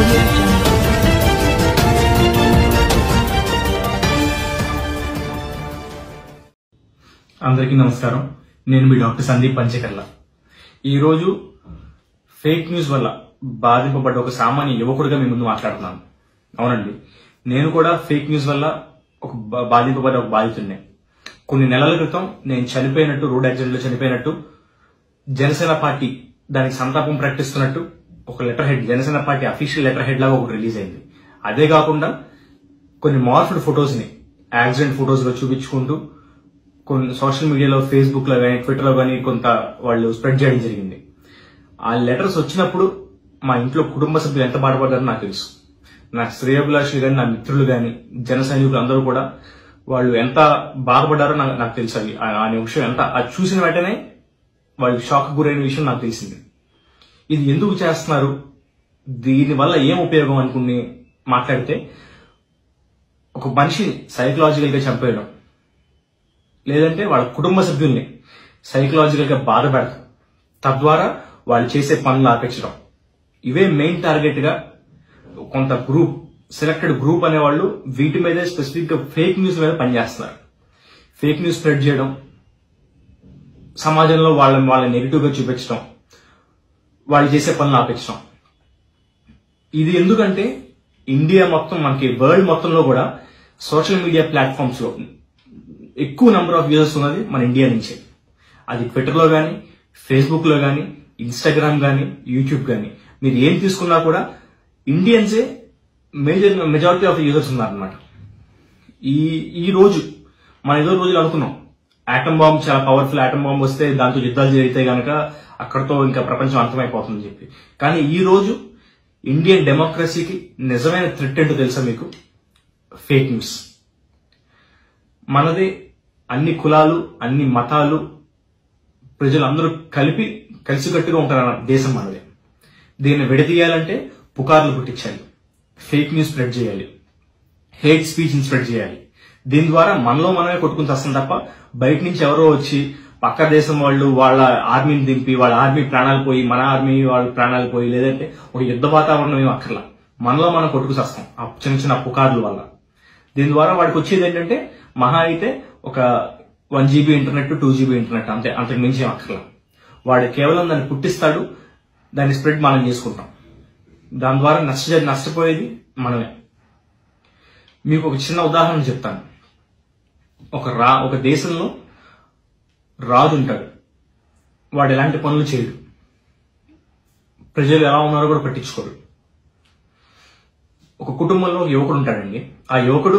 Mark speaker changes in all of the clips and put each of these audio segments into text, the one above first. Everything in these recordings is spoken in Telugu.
Speaker 1: audio jungle.
Speaker 2: అందరికీ నమస్కారం నేను మీ డాక్టర్ సందీప్ పంచకర్ల ఈరోజు ఫేక్ న్యూస్ వల్ల బాధింపబడ్డ ఒక సామాన్య యువకుడిగా మీ ముందు మాట్లాడుతున్నాను అవునండి నేను కూడా ఫేక్ న్యూస్ వల్ల ఒక బా- బాధింపబడ్డ ఒక బాధితుడిని కొన్ని నెలల క్రితం నేను చనిపోయినట్టు రోడ్ యాక్సిడెంట్ లో చనిపోయినట్టు జనసేన పార్టీ దానికి సంతాపం ప్రకటిస్తున్నట్టు ఒక letter head Janasena party official letter head లాగా ఒకటి రిలీజ్ అయింది అదే కాకుండా కొన్ని మార్ఫ్డ్ ఫొటోస్ ని యాక్సిడెంట్ ఫొటోస్ గా చూపించుకుంటూ కొన్ని సోషల్ మీడియాలో ఫేస్బుక్ లో కానీ ట్విట్టర్ లో కానీ కొంత వాళ్ళు స్ప్రెడ్ చేయడం జరిగింది ఆ లెటర్స్ వచ్చినప్పుడు మా ఇంట్లో కుటుంబ సభ్యులు ఎంత బాధపడ్డారో నాకు తెలుసు నా శ్రేయభిలాషులు కానీ నా మిత్రులు కానీ జన సైనికులు అందరూ కూడా వాళ్ళు ఎంత బాధపడ్డారో నాకు నాకు తెలుసు అది ఆ- ఆ విషయం ఎంత అది చూసిన వెంటనే వాళ్ళు షాక్ గురైన విషయం నాకు తెలిసింది ఇది ఎందుకు చేస్తున్నారు దీని వల్ల ఏం ఉపయోగం అనుకుని మాట్లాడితే ఒక మనిషిని సైకలాజికల్ గా చంపేయడం లేదంటే వాళ్ళ కుటుంబ సభ్యుల్ని సైకలాజికల్ గా బాధ పెడతాం తద్వారా వాళ్ళు చేసే పనులు ఆపించడం ఇవే మెయిన్ టార్గెట్ గా కొంత గ్రూప్ సెలెక్టెడ్ గ్రూప్ అనేవాళ్ళు వీటి మీదే స్పెసిఫిక్ గా ఫేక్ న్యూస్ మీద పనిచేస్తున్నారు ఫేక్ న్యూస్ స్ప్రెడ్ చేయడం సమాజంలో వాళ్ళని వాళ్ళని నెగిటివ్ గా చూపించడం వాళ్ళు చేసే పనులు ఆపించడం ఇది ఎందుకంటే ఇండియా మొత్తం మనకి వరల్డ్ మొత్తంలో కూడా సోషల్ మీడియా ప్లాట్ఫామ్స్ లో ఎక్కువ నెంబర్ ఆఫ్ యూజర్స్ ఉన్నది మన ఇండియా నుంచే అది ట్విట్టర్ లో కానీ ఫేస్బుక్ లో కానీ ఇన్స్టాగ్రామ్ కానీ యూట్యూబ్ కానీ మీరు ఏం తీసుకున్నా కూడా ఇండియన్సే మేజర్ మెజారిటీ ఆఫ్ యూజర్స్ ఉన్నారనమాట ఈ ఈ రోజు మన ఏదో రోజులు అనుకున్నాం ఆటం బాంబ్ చాలా పవర్ఫుల్ ఆటం బాంబ్ వస్తే దాంతో యుద్ధాలు జరిగితే గనక అక్కడతో ఇంకా ప్రపంచం అంతమైపోతుందని చెప్పి కానీ ఈ రోజు ఇండియన్ డెమోక్రసీకి నిజమైన థ్రెట్ ఏంటో తెలుసా మీకు ఫేక్ న్యూస్ మనది అన్ని కులాలు అన్ని మతాలు ప్రజలందరూ కలిపి కలిసికట్టుగా ఉంటారన్న దేశం మనది దీన్ని విడదీయాలంటే పుకార్లు పుట్టించాలి ఫేక్ న్యూస్ స్ప్రెడ్ చేయాలి హేట్ స్పీచ్ స్ప్రెడ్ చేయాలి దీని ద్వారా మనలో మనమే కొట్టుకుని వస్తాం తప్ప బయట నుంచి ఎవరో వచ్చి పక్క దేశం వాళ్ళు వాళ్ళ ఆర్మీని దింపి వాళ్ళ ఆర్మీ ప్రాణాలు పోయి మన ఆర్మీ వాళ్ళ ప్రాణాలు పోయి లేదంటే ఒక యుద్ధ వాతావరణం ఏం అక్కర్లా మనలో మనం కొట్టుకు వస్తాం ఆ చిన్న చిన్న పుకార్ల వల్ల దీని ద్వారా వాడికి వచ్చేది ఏంటంటే మహా అయితే ఒక one GB internet two GB internet అంతే అంతకు మించి ఏం అక్కర్లా వాడు కేవలం దాన్ని పుట్టిస్తాడు దాన్ని స్ప్రెడ్ మనం చేసుకుంటాం దాని ద్వారా నష్ట నష్టపోయేది మనమే మీకు ఒక చిన్న ఉదాహరణ చెప్తాను ఒక రా ఒక దేశంలో రాజు ఉంటాడు వాడు ఎలాంటి పనులు చేయడు ప్రజలు ఎలా ఉన్నారో కూడా పట్టించుకోడు ఒక కుటుంబంలో ఒక యువకుడు ఉంటాడండి ఆ యువకుడు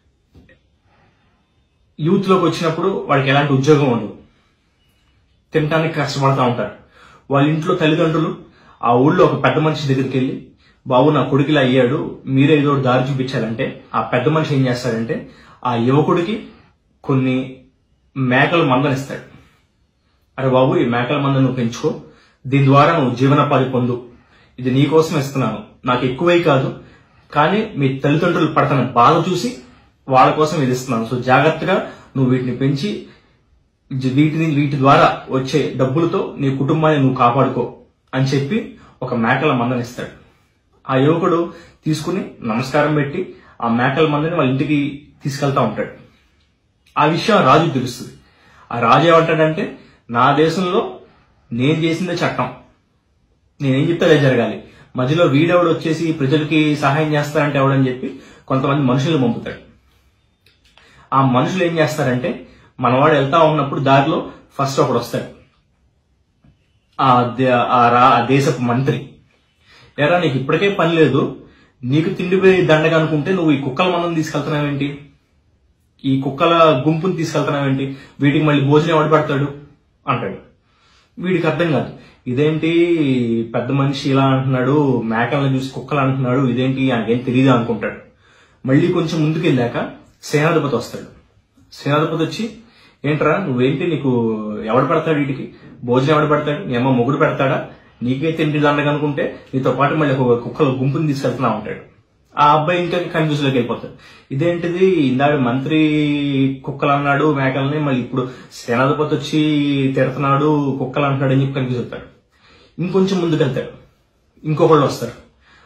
Speaker 2: యూత్ లోకి వచ్చినప్పుడు వాడికి ఎలాంటి ఉద్యోగం ఉండదు తినడానికి కష్టపడతా ఉంటారు వాళ్ళ ఇంట్లో తల్లిదండ్రులు ఆ ఊళ్ళో ఒక పెద్ద మనిషి దగ్గరికి వెళ్ళి బాబు నా కొడుకులా అయ్యాడు మీరే ఏదో ఒకటి దారి చూపించాలంటే ఆ పెద్ద మనిషి ఏం చేస్తాడంటే ఆ యువకుడికి కొన్ని మేకల మందనిస్తాడు అరే బాబు ఈ మేకల మంద నువ్వు పెంచుకో దీని ద్వారా నువ్వు జీవనోపాధి పొందు ఇది నీ కోసం ఇస్తున్నాను నాకు ఎక్కువై కాదు కానీ మీ తల్లిదండ్రులు పడుతున్న బాధ చూసి వాళ్ళ కోసం ఇది ఇస్తున్నాను సో జాగ్రత్తగా నువ్వు వీటిని పెంచి జ- వీటిని వీటి ద్వారా వచ్చే డబ్బులతో నీ కుటుంబాన్ని నువ్వు కాపాడుకో అని చెప్పి ఒక మేకల మందనిస్తాడు ఆ యువకుడు తీసుకుని నమస్కారం పెట్టి ఆ మేకల మందని వాళ్ళ ఇంటికి తీసుకెళ్తా ఉంటాడు ఆ విషయం ఆ రాజుకు తెలుస్తుంది ఆ రాజు ఏమంటాడంటే నా దేశంలో నేను చేసిందే చట్టం నేనేం చెప్తే అదే జరగాలి మధ్యలో వీడెవడు వచ్చేసి ప్రజలకి సహాయం చేస్తారంటే ఎవడని చెప్పి కొంతమంది మనుషులు పంపుతాడు ఆ మనుషులు ఏం చేస్తారంటే మనవాడు వెళ్తా ఉన్నప్పుడు దారిలో ఫస్ట్ ఒకడు వస్తాడు ఆ దే- ఆ రా- ఆ దేశపు మంత్రి ఎరా నీకు ఇప్పటికే పని లేదు నీకు తిండిపోయి దండగా అనుకుంటే నువ్వు ఈ కుక్కల మందం తీసుకెళ్తున్నావేంటి ఈ కుక్కల గుంపుని తీసుకెళ్తున్నావేంటి వీటికి మళ్ళీ భోజనం ఎవడు పెడతాడు అంటాడు వీడికి అర్థం కాదు ఇదేంటి పెద్ద మనిషి ఇలా అంటున్నాడు మేకలను చూసి కుక్కలు అంటున్నాడు ఇదేంటి ఆయనకేం తెలియదు అనుకుంటాడు మళ్ళీ కొంచెం ముందుకు వెళ్ళాక సేనాధిపతి వస్తాడు సేనాధిపతి వచ్చి ఏంట్రా నువ్వేంటి నీకు ఎవడు పెడతాడు వీటికి భోజనం ఎవడు పెడతాడు నీ అమ్మ మొగుడు పెడతాడా నీకే తిండి దండగా అనుకుంటే నీతో పాటు మళ్ళీ ఒక కుక్కల గుంపుని తీసుకెళ్తున్నా ఉంటాడు ఆ అబ్బాయి ఇంకా కన్ఫ్యూజ్ లోకి వెళ్ళిపోతాడు ఇదేంటిది ఇందాక మంత్రి కుక్కలు అన్నాడు మేకల్ని మళ్ళీ ఇప్పుడు సేనాధిపతి వచ్చి తిడుతున్నాడు కుక్కలు అంటున్నాడు అని చెప్పి కన్ఫ్యూజ్ అవుతాడు ఇంకొంచెం ముందుకు వెళ్తాడు ఇంకొకళ్ళు వస్తారు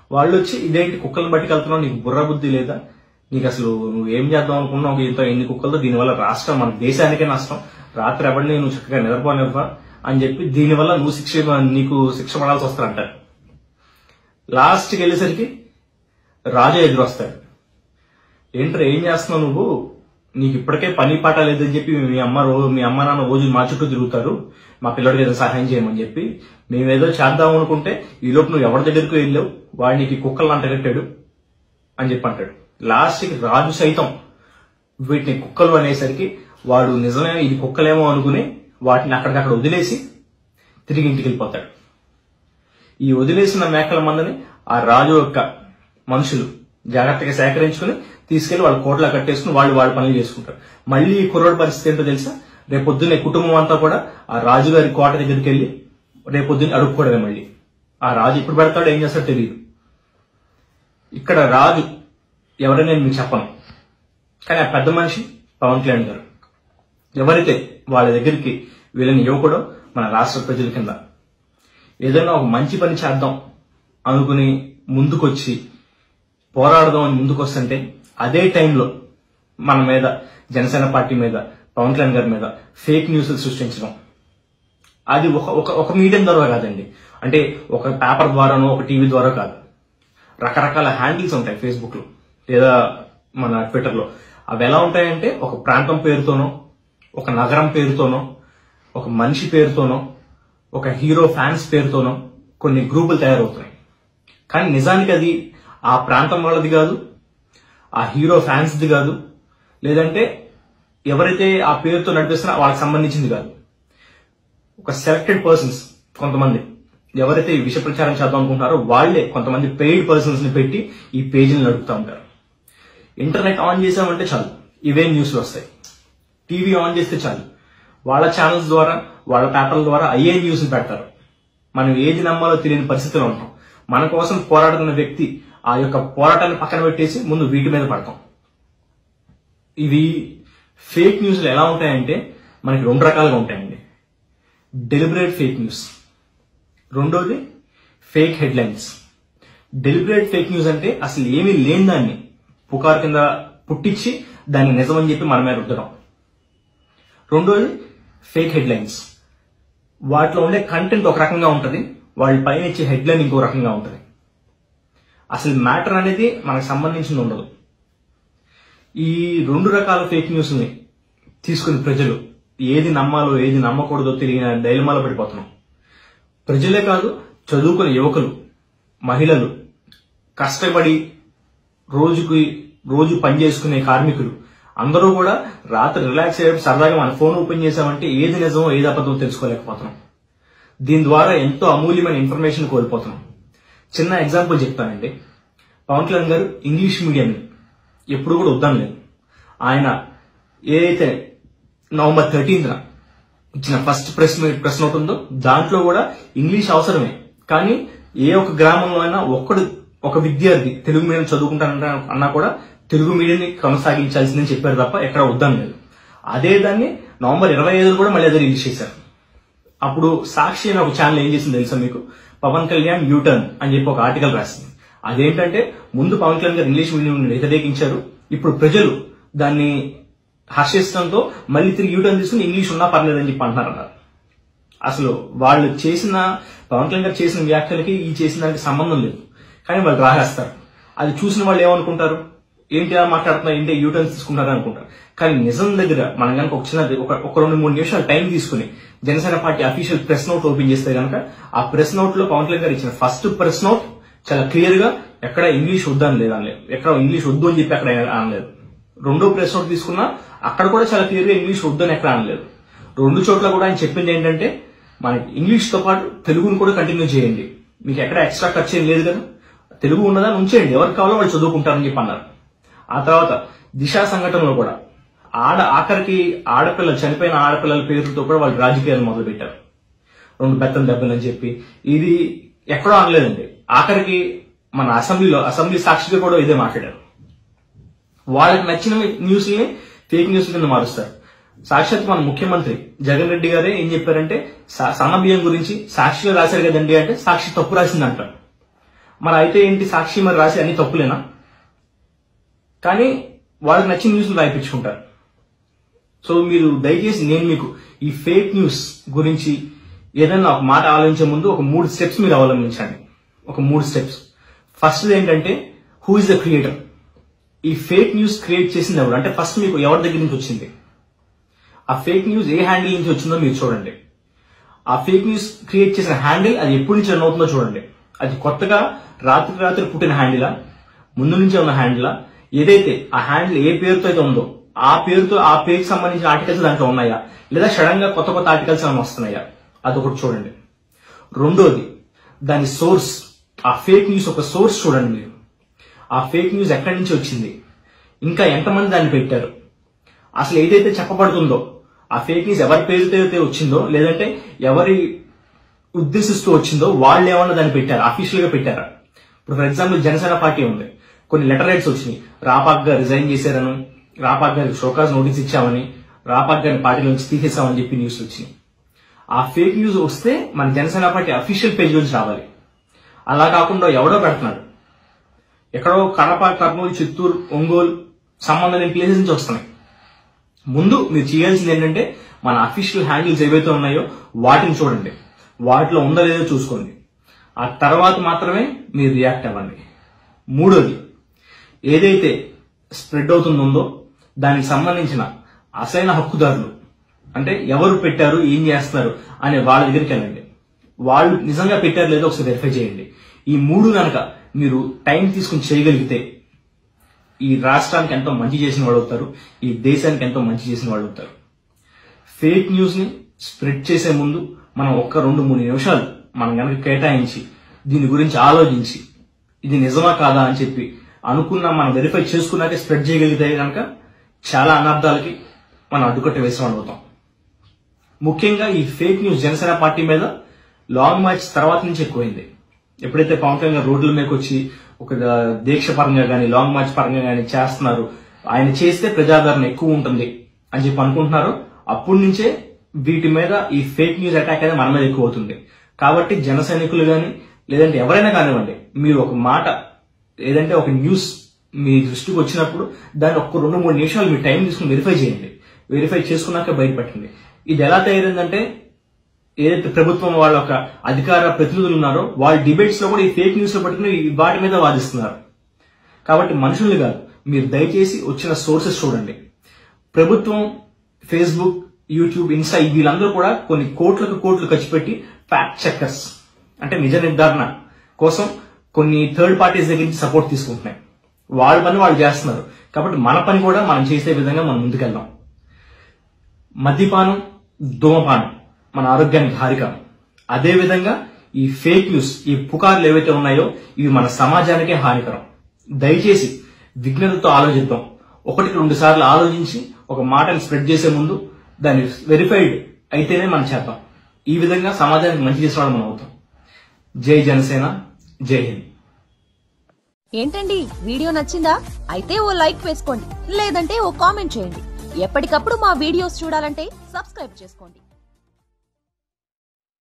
Speaker 2: వాళ్ళు వచ్చి ఇదేంటి కుక్కలను బట్టి వెళ్తున్నావు నీకు బుర్ర బుద్ధి లేదా నీకు అసలు నువ్వు ఏం చేద్దాం అనుకున్నావు ఇంత ఎన్ని కుక్కలతో దీనివల్ల రాష్ట్రం మన దేశానికే నష్టం రాత్రి ఎవరిని నువ్వు చక్కగా నిద్రపోనివ్వా అని చెప్పి దీనివల్ల నువ్వు శిక్ష నీకు శిక్ష పడాల్సి వస్తారంటారు లాస్ట్కి వెళ్ళేసరికి రాజు ఎదురు వస్తాడు ఏంట్రా ఏం చేస్తున్నావు నువ్వు నీకు ఇప్పటికే పని పాట లేదని చెప్పి మీ అమ్మ రో- మీ అమ్మ నాన్న రోజు మా చుట్టూ తిరుగుతారు మా పిల్లడికి ఏదో సహాయం చేయమని చెప్పి మేమేదో చేద్దాం అనుకుంటే ఈ లోపు నువ్వు ఎవరి దగ్గరికి వెళ్ళావు వాడు నీకు కుక్కలు అంటగట్టాడు అని చెప్పి అంటాడు లాస్ట్కి రాజు సైతం వీటిని కుక్కలు అనేసరికి వాడు నిజమే ఇది కుక్కలేమో అనుకుని వాటిని అక్కడికక్కడ వదిలేసి తిరిగి ఇంటికి వెళ్ళిపోతాడు ఈ వదిలేసిన మేకల మందని ఆ రాజు యొక్క మనుషులు జాగ్రత్తగా సేకరించుకుని తీసుకెళ్లి వాళ్ళ కోట్ల కట్టేసుకుని వాళ్ళు వాళ్ళ పనులు చేసుకుంటారు మళ్ళీ ఈ కుర్రోడి పరిస్థితి ఏంటో తెలుసా రేపొద్దునే కుటుంబం అంతా కూడా ఆ రాజుగారి కోట దగ్గరికి వెళ్ళి రేపొద్దున అడుక్కోవడమే మళ్ళీ ఆ రాజు ఇప్పుడు పెడతాడో ఏం చేస్తాడో తెలియదు ఇక్కడ రాజు ఎవరైనా నేను మీకు చెప్పను కానీ ఆ పెద్ద మనిషి పవన్ కళ్యాణ్ గారు ఎవరైతే వాళ్ళ దగ్గరికి వీళ్ళని ఇవ్వకూడో మన రాష్ట్ర ప్రజల కింద ఏదైనా ఒక మంచి పని చేద్దాం అనుకుని ముందుకొచ్చి పోరాడదాం అని ముందుకు వస్తుంటే అదే టైంలో మన మీద జనసేన పార్టీ మీద పవన్ కళ్యాణ్ గారి మీద ఫేక్ న్యూస్ సృష్టించడం అది ఒక ఒక ఒక మీడియం ద్వారా కాదండి అంటే ఒక పేపర్ ద్వారానో ఒక టీవీ ద్వారా కాదు రకరకాల హ్యాండిల్స్ ఉంటాయి ఫేస్బుక్ లో లేదా మన ట్విట్టర్ లో అవి ఎలా ఉంటాయంటే ఒక ప్రాంతం పేరుతోనో ఒక నగరం పేరుతోనో ఒక మనిషి పేరుతోనో ఒక హీరో ఫ్యాన్స్ పేరుతోనో కొన్ని గ్రూపులు తయారవుతున్నాయి కానీ నిజానికి అది ఆ ప్రాంతం వాళ్ళది కాదు ఆ హీరో ఫ్యాన్స్ది కాదు లేదంటే ఎవరైతే ఆ పేరుతో నడిపిస్తున్నా వాళ్ళకి సంబంధించింది కాదు ఒక సెలెక్టెడ్ పర్సన్స్ కొంతమంది ఎవరైతే ఈ విష ప్రచారం చేద్దాం అనుకుంటారో వాళ్ళే కొంతమంది పెయిడ్ పర్సన్స్ ని పెట్టి ఈ పేజీని నడుపుతూ ఉంటారు ఇంటర్నెట్ ఆన్ చేసామంటే చాలు ఇవే న్యూస్లు వస్తాయి టీవీ ఆన్ చేస్తే చాలు వాళ్ళ ఛానల్స్ ద్వారా వాళ్ళ పేపర్ల ద్వారా అయ్యే న్యూస్ పెడతారు మనం ఏది నమ్మాలో తెలియని పరిస్థితిలో ఉంటాం మన కోసం పోరాడుతున్న వ్యక్తి ఆ యొక్క పోరాటాన్ని పక్కన పెట్టేసి ముందు వీటి మీద పడతాం ఇవి ఫేక్ న్యూస్లు ఎలా ఉంటాయంటే మనకి రెండు రకాలుగా ఉంటాయండి డెలిబరేట్ ఫేక్ న్యూస్ రెండోది fake headlines deliberate fake news అంటే అసలు ఏమీ లేని దాన్ని పుకార్ కింద పుట్టించి దాన్ని నిజమని చెప్పి మన మీద రుద్దడం రెండోది ఫేక్ హెడ్లైన్స్ వాటిలో ఉండే కంటెంట్ ఒక రకంగా ఉంటుంది వాళ్ళ పైన ఇచ్చే హెడ్లైన్ ఇంకో రకంగా ఉంటుంది అసలు మ్యాటర్ అనేది మనకు సంబంధించింది ఉండదు ఈ రెండు రకాల ఫేక్ న్యూస్ ని తీసుకుని ప్రజలు ఏది నమ్మాలో ఏది నమ్మకూడదో తెలియని డైలమాలో పడిపోతున్నాం ప్రజలే కాదు చదువుకునే యువకులు మహిళలు కష్టపడి రోజుకి రోజు పని చేసుకునే కార్మికులు అందరూ కూడా రాత్రి రిలాక్స్ అయ్యే సరదాగా మన ఫోన్ ఓపెన్ చేసామంటే ఏది నిజమో ఏది అబద్ధమో తెలుసుకోలేకపోతున్నాం దీని ద్వారా ఎంతో అమూల్యమైన ఇన్ఫర్మేషన్ కోల్పోతున్నాం చిన్న ఎగ్జాంపుల్ చెప్తానండి పవన్ కళ్యాణ్ గారు ఇంగ్లీష్ మీడియం ఎప్పుడు కూడా వద్దాం లేదు ఆయన ఏదైతే నవంబర్ థర్టీన్త్ ఇచ్చిన first press meet press note ఉందో దాంట్లో కూడా ఇంగ్లీష్ అవసరమే కానీ ఏ ఒక గ్రామంలో అయినా ఒక్కడు ఒక విద్యార్థి తెలుగు మీడియం చదువుకుంటానంటే అన్నా కూడా తెలుగు మీడియంని కొనసాగించాల్సిందని చెప్పారు తప్ప ఎక్కడ వద్దాం లేదు అదే దాన్ని నవంబర్ ఇరవై ఐదు కూడా మళ్ళీ అదే రిలీజ్ చేశారు అప్పుడు సాక్షి అనే ఒక ఛానల్ ఏం చేసింది తెలుసా మీకు పవన్ కళ్యాణ్ యూటర్న్ అని చెప్పి ఒక ఆర్టికల్ రాసింది అదేంటంటే ముందు పవన్ కళ్యాణ్ గారు ఇంగ్లీష్ మీడియం వ్యతిరేకించారు ఇప్పుడు ప్రజలు దాన్ని హర్షించడంతో మళ్ళీ తిరిగి యూటర్న్ తీసుకుని ఇంగ్లీష్ ఉన్నా పర్లేదని చెప్పి అంటున్నారు అన్నారు అసలు వాళ్ళు చేసిన పవన్ కళ్యాణ్ గారు చేసిన వ్యాఖ్యలకి ఈ చేసిన దానికి సంబంధం లేదు కానీ వాళ్ళు రాసేస్తారు అది చూసిన వాళ్ళు ఏమనుకుంటారు ఏంటి అలా మాట్లాడుతున్నారు ఏంటి యూటర్న్స్ తీసుకుంటారు అనుకుంటారు కానీ నిజం దగ్గర మనం కనుక ఒక చిన్న ఒక ఒక రెండు మూడు నిమిషాలు టైం తీసుకుని Janasena party official press note open చేస్తే కనుక ఆ ప్రెస్ నోట్ లో పవన్ కళ్యాణ్ గారు ఇచ్చిన ఫస్ట్ ప్రెస్ నోట్ చాలా క్లియర్ గా ఎక్కడ ఇంగ్లీష్ వద్దు అని లేదు అనలేదు ఎక్కడ ఇంగ్లీష్ వద్దు అని చెప్పి అక్కడ అనలేదు రెండో ప్రెస్ నోట్ తీసుకున్నా అక్కడ కూడా చాలా క్లియర్ గా ఇంగ్లీష్ వద్దు అని ఎక్కడ అనలేదు రెండు చోట్ల కూడా ఆయన చెప్పింది ఏంటంటే మనకి ఇంగ్లీష్ తో పాటు తెలుగును కూడా కంటిన్యూ చేయండి మీకు ఎక్కడ ఎక్స్ట్రా ఖర్చు ఏం లేదు కదా తెలుగు ఉన్నదాన్ని ఉంచేయండి ఎవరికి కావాలో వాళ్ళు చదువుకుంటారని చెప్పి అన్నారు ఆ తర్వాత దిశ సంఘటనలో కూడా ఆడ ఆఖరికి ఆడపిల్లలు చనిపోయిన ఆడపిల్లల పేరుతో కూడా వాళ్ళు రాజకీయాలు మొదలు పెట్టారు రెండు బెత్తం దెబ్బలని చెప్పి ఇది ఎక్కడో అనలేదండి ఆఖరికి మన అసెంబ్లీలో అసెంబ్లీ సాక్షిగా కూడా ఇదే మాట్లాడారు వాళ్ళకి నచ్చిన న్యూస్ ని ఫేక్ న్యూస్ కింద మారుస్తారు సాక్షాత్ మన ముఖ్యమంత్రి జగన్ రెడ్డి గారే ఏం చెప్పారంటే స- సన్న బియ్యం గురించి సాక్షిలో రాశారు కదండి అంటే సాక్షి తప్పు రాసింది అంటారు మరి అయితే ఏంటి సాక్షి మరి రాసి అన్ని తప్పులేనా కానీ వాళ్ళకి నచ్చిన న్యూస్లు రాయిపించుకుంటారు సో మీరు దయచేసి నేను మీకు ఈ ఫేక్ న్యూస్ గురించి ఏదైనా ఒక మాట ఆలోచించే ముందు ఒక మూడు స్టెప్స్ మీరు అవలంబించండి ఒక మూడు స్టెప్స్ ఫస్ట్ ఏంటంటే హూ ఇస్ ద క్రియేటర్ ఈ ఫేక్ న్యూస్ క్రియేట్ చేసింది ఎవరు అంటే ఫస్ట్ మీకు ఎవరి దగ్గర నుంచి వచ్చింది ఆ ఫేక్ న్యూస్ ఏ హ్యాండిల్ నుంచి వచ్చిందో మీరు చూడండి ఆ ఫేక్ న్యూస్ క్రియేట్ చేసిన హ్యాండిల్ అది ఎప్పటి నుంచి రన్ అవుతుందో చూడండి అది కొత్తగా రాత్రి రాత్రి పుట్టిన హ్యాండిలా ముందు నుంచే ఉన్న హ్యాండిలా ఏదైతే ఆ హ్యాండిల్ ఏ పేరుతో అయితే ఉందో ఆ పేరుతో ఆ పేరుకి సంబంధించిన ఆర్టికల్స్ దాంట్లో ఉన్నాయా లేదా సడన్ గా కొత్త కొత్త ఆర్టికల్స్ ఏమైనా వస్తున్నాయా అదొకటి చూడండి రెండోది దాని సోర్స్ ఆ ఫేక్ న్యూస్ ఒక సోర్స్ చూడండి మీరు ఆ ఫేక్ న్యూస్ ఎక్కడి నుంచి వచ్చింది ఇంకా ఎంతమంది దాన్ని పెట్టారు అసలు ఏదైతే చెప్పబడుతుందో ఆ ఫేక్ న్యూస్ ఎవరి పేరుతో అయితే వచ్చిందో లేదంటే ఎవరి ఉద్దేశిస్తూ వచ్చిందో వాళ్ళు ఏమన్నా దాన్ని పెట్టారు అఫీషియల్ గా పెట్టారా ఇప్పుడు ఫర్ ఎగ్జాంపుల్ జనసేన పార్టీ ఉంది కొన్ని లెటర్ రైట్స్ వచ్చినాయి రాపాక్ గారు రిజైన్ చేశారను రాపాక్ గారికి షోకాజ్ నోటీస్ ఇచ్చామని రాపాక్ గారిని పార్టీ నుంచి తీసేసామని చెప్పి న్యూస్ వచ్చినాయి ఆ ఫేక్ న్యూస్ వస్తే మన జనసేన పార్టీ అఫీషియల్ పేజ్ నుంచి రావాలి అలా కాకుండా ఎవడో పెడుతున్నాడు ఎక్కడో కడప కర్నూలు చిత్తూరు ఒంగోలు సంబంధం లేని ప్లేసెస్ నుంచి వస్తున్నాయి ముందు మీరు చేయాల్సింది ఏంటంటే మన అఫీషియల్ హ్యాండిల్స్ ఏవైతే ఉన్నాయో వాటిని చూడండి వాటిలో ఉందో లేదో చూసుకోండి ఆ తర్వాత మాత్రమే మీరు రియాక్ట్ అవ్వండి మూడోది ఏదైతే స్ప్రెడ్ అవుతుందో దానికి సంబంధించిన అసలైన హక్కుదారులు అంటే ఎవరు పెట్టారు ఏం చేస్తున్నారు అనే వాళ్ళ దగ్గరికి వెళ్ళండి వాళ్ళు నిజంగా పెట్టారు లేదో ఒకసారి వెరిఫై చేయండి ఈ మూడు కనుక మీరు టైం తీసుకుని చేయగలిగితే ఈ రాష్ట్రానికి ఎంతో మంచి చేసిన వాళ్ళు అవుతారు ఈ దేశానికి ఎంతో మంచి చేసిన వాళ్ళు అవుతారు ఫేక్ న్యూస్ ని స్ప్రెడ్ చేసే ముందు మనం ఒక్క రెండు మూడు నిమిషాలు మనం కనుక కేటాయించి దీని గురించి ఆలోచించి ఇది నిజమా కాదా అని చెప్పి అనుకున్న మనం వెరిఫై చేసుకున్నాకే స్ప్రెడ్ చేయగలిగితే కనుక చాలా అనర్థాలకి మనం అడ్డుకట్ట వేసిన వాళ్ళు అవుతాం ముఖ్యంగా ఈ ఫేక్ న్యూస్ జనసేన పార్టీ మీద లాంగ్ మార్చ్ తర్వాత నుంచి ఎక్కువైంది ఎప్పుడైతే పవన్ కళ్యాణ్ గారు రోడ్ల మీదకి వచ్చి ఒక దీక్ష పరంగా కానీ లాంగ్ మార్చ్ పరంగా కానీ చేస్తున్నారు ఆయన చేస్తే ప్రజాదరణ ఎక్కువ ఉంటుంది అని చెప్పి అనుకుంటున్నారు అప్పటి నుంచే వీటి మీద ఈ ఫేక్ న్యూస్ అటాక్ అనేది మన మీద ఎక్కువ అవుతుంది కాబట్టి జన సైనికులు కానీ లేదంటే ఎవరైనా కానివ్వండి మీరు ఒక మాట ఏదంటే ఒక న్యూస్ మీ దృష్టికి వచ్చినప్పుడు దాన్ని ఒక్క రెండు మూడు నిమిషాలు మీ టైం తీసుకుని వెరిఫై చేయండి వెరిఫై చేసుకున్నాక బయటపెట్టండి ఇది ఎలా తయారైందంటే ఏదైతే ప్రభుత్వం వాళ్ళ ఒక అధికార ప్రతినిధులు ఉన్నారో వాళ్ళ డిబేట్స్ లో కూడా ఈ ఫేక్ న్యూస్ లో పట్టుకుని ఈ వాటి మీద వాదిస్తున్నారు కాబట్టి మనుషుల్ని కాదు మీరు దయచేసి వచ్చిన సోర్సెస్ చూడండి ప్రభుత్వం ఫేస్బుక్ యూట్యూబ్ ఇన్స్టా వీళ్ళందరూ కూడా కొన్ని కోట్లకు కోట్లు ఖర్చు పెట్టి ఫ్యాక్ట్ చెక్కర్స్ అంటే నిజ నిర్ధారణ కోసం కొన్ని థర్డ్ పార్టీస్ దగ్గర నుంచి సపోర్ట్ తీసుకుంటున్నాయి వాళ్ళ పని వాళ్ళు చేస్తున్నారు కాబట్టి మన పని కూడా మనం చేసే విధంగా మనం ముందుకెళ్దాం మద్యపానం ధూమపానం మన ఆరోగ్యానికి హానికరం అదే విధంగా ఈ ఫేక్ న్యూస్ ఈ పుకార్లు ఏవైతే ఉన్నాయో ఇవి మన సమాజానికే హానికరం దయచేసి విఘ్నతతో ఆలోచిద్దాం ఒకటికి రెండు సార్లు ఆలోచించి ఒక మాటని స్ప్రెడ్ చేసే ముందు దాన్ని వెరిఫైడ్ అయితేనే మనం చేద్దాం ఈ విధంగా సమాజానికి మంచి చేసిన వాళ్ళు మనం అవుతాం జై జనసేన జై హింద్
Speaker 1: ఏంటండి వీడియో నచ్చిందా అయితే ఓ లైక్ వేసుకోండి లేదంటే ఓ కామెంట్ చేయండి ఎప్పటికప్పుడు మా వీడియోస్ చూడాలంటే సబ్స్క్రైబ్ చేసుకోండి